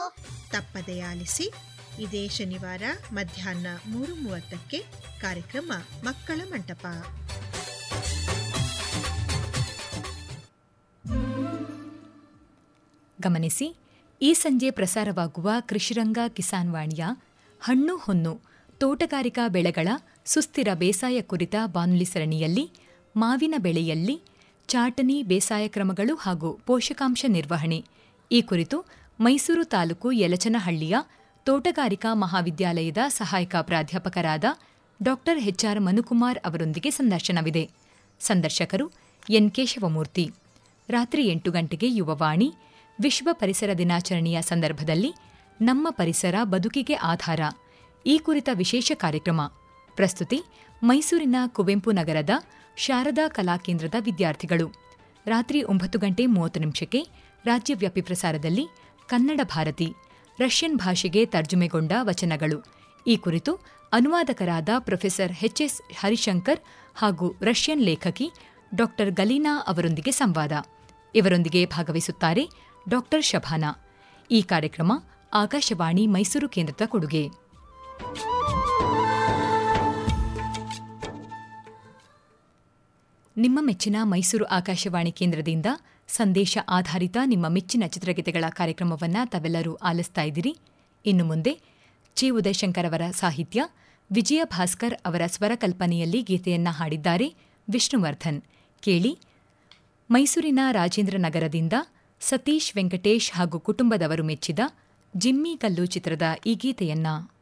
ತಪ್ಪದೆ ಆಲಿಸಿ ಇದೇ ಶನಿವಾರ ಮಧ್ಯಾಹ್ನ ಮೂರು ಮೂವತ್ತಕ್ಕೆ ಕಾರ್ಯಕ್ರಮ ಮಕ್ಕಳ ಮಂಟಪ ಗಮನಿಸಿ ಈ ಸಂಜೆ ಪ್ರಸಾರವಾಗುವ ಕೃಷಿರಂಗ ಕಿಸಾನ್ ವಾಣಿಯ ಹಣ್ಣು ಹೊನ್ನು ತೋಟಗಾರಿಕಾ ಬೆಳೆಗಳ ಸುಸ್ಥಿರ ಬೇಸಾಯ ಕುರಿತ ಬಾನುಲಿ ಸರಣಿಯಲ್ಲಿ ಮಾವಿನ ಬೆಳೆಯಲ್ಲಿ ಚಾಟನಿ ಬೇಸಾಯ ಕ್ರಮಗಳು ಹಾಗೂ ಪೋಷಕಾಂಶ ನಿರ್ವಹಣೆ ಈ ಕುರಿತು ಮೈಸೂರು ತಾಲೂಕು ಯಲಚನಹಳ್ಳಿಯ ತೋಟಗಾರಿಕಾ ಮಹಾವಿದ್ಯಾಲಯದ ಸಹಾಯಕ ಪ್ರಾಧ್ಯಾಪಕರಾದ ಡಾ ಎಚ್ಆರ್ ಮನುಕುಮಾರ್ ಅವರೊಂದಿಗೆ ಸಂದರ್ಶನವಿದೆ ಸಂದರ್ಶಕರು ಎನ್ ಕೇಶವಮೂರ್ತಿ ರಾತ್ರಿ ಎಂಟು ಗಂಟೆಗೆ ಯುವವಾಣಿ ವಿಶ್ವ ಪರಿಸರ ದಿನಾಚರಣೆಯ ಸಂದರ್ಭದಲ್ಲಿ ನಮ್ಮ ಪರಿಸರ ಬದುಕಿಗೆ ಆಧಾರ ಈ ಕುರಿತ ವಿಶೇಷ ಕಾರ್ಯಕ್ರಮ ಪ್ರಸ್ತುತಿ ಮೈಸೂರಿನ ಕುವೆಂಪು ನಗರದ ಶಾರದಾ ಕಲಾಕೇಂದ್ರದ ವಿದ್ಯಾರ್ಥಿಗಳು ರಾತ್ರಿ ಒಂಬತ್ತು ಗಂಟೆ ಮೂವತ್ತು ನಿಮಿಷಕ್ಕೆ ರಾಜ್ಯವ್ಯಾಪಿ ಪ್ರಸಾರದಲ್ಲಿ ಕನ್ನಡ ಭಾರತಿ ರಷ್ಯನ್ ಭಾಷೆಗೆ ತರ್ಜುಮೆಗೊಂಡ ವಚನಗಳು ಈ ಕುರಿತು ಅನುವಾದಕರಾದ ಪ್ರೊಫೆಸರ್ ಎಚ್ಎಸ್ ಹರಿಶಂಕರ್ ಹಾಗೂ ರಷ್ಯನ್ ಲೇಖಕಿ ಡಾ ಗಲೀನಾ ಅವರೊಂದಿಗೆ ಸಂವಾದ ಇವರೊಂದಿಗೆ ಭಾಗವಹಿಸುತ್ತಾರೆ ಡಾ ಶಭಾನಾ ಈ ಕಾರ್ಯಕ್ರಮ ಆಕಾಶವಾಣಿ ಮೈಸೂರು ಕೇಂದ್ರದ ಕೊಡುಗೆ ನಿಮ್ಮ ಮೆಚ್ಚಿನ ಮೈಸೂರು ಆಕಾಶವಾಣಿ ಕೇಂದ್ರದಿಂದ ಸಂದೇಶ ಆಧಾರಿತ ನಿಮ್ಮ ಮೆಚ್ಚಿನ ಚಿತ್ರಗೀತೆಗಳ ಕಾರ್ಯಕ್ರಮವನ್ನು ತಾವೆಲ್ಲರೂ ಆಲಿಸ್ತಾ ಇದ್ದೀರಿ ಇನ್ನು ಮುಂದೆ ಚಿ ಉದಯಶಂಕರ್ ಅವರ ಸಾಹಿತ್ಯ ವಿಜಯ ಭಾಸ್ಕರ್ ಅವರ ಸ್ವರಕಲ್ಪನೆಯಲ್ಲಿ ಗೀತೆಯನ್ನ ಹಾಡಿದ್ದಾರೆ ವಿಷ್ಣುವರ್ಧನ್ ಕೇಳಿ ಮೈಸೂರಿನ ರಾಜೇಂದ್ರ ನಗರದಿಂದ ಸತೀಶ್ ವೆಂಕಟೇಶ್ ಹಾಗೂ ಕುಟುಂಬದವರು ಮೆಚ್ಚಿದ ಜಿಮ್ಮಿ ಗಲ್ಲು ಚಿತ್ರದ ಈ ಗೀತೆಯನ್ನ